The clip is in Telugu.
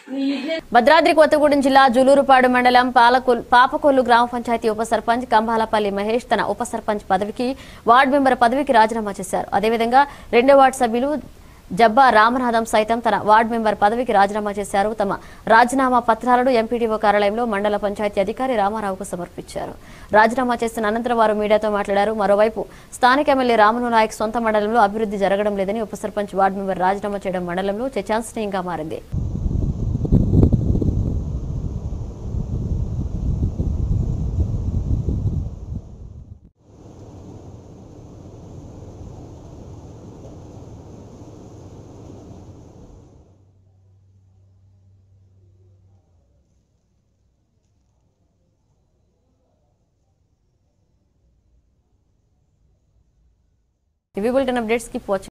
భద్రాద్రి కొత్తగూడెం జిల్లా జులూరుపాడు మండలం పాలకొల్ పాపకొల్లు గ్రామ పంచాయతీ ఉప సర్పంచ్ కంబాలపల్లి మహేష్ తన ఉప సర్పంచ్ పదవికి వార్డు మెంబర్ పదవికి రాజీనామా చేశారు అదేవిధంగా రెండో వార్డు సభ్యులు జబ్బా రామనాథం సైతం తన వార్డు మెంబర్ పదవికి రాజీనామా చేశారు తమ రాజీనామా పత్రాలను ఎంపీడీఓ కార్యాలయంలో మండల పంచాయతీ అధికారి రామారావుకు సమర్పించారు రాజీనామా చేసిన అనంతరం వారు మీడియాతో మాట్లాడారు మరోవైపు స్థానిక ఎమ్మెల్యే రాములు నాయక్ సొంత మండలంలో అభివృద్ధి జరగడం లేదని ఉప సర్పంచ్ వార్డు మెంబర్ రాజీనామా చేయడం మండలంలో చర్చాంశనీయంగా మారింది ఇవి బులెటిన్ అప్డేట్స్ కి వాచింగ్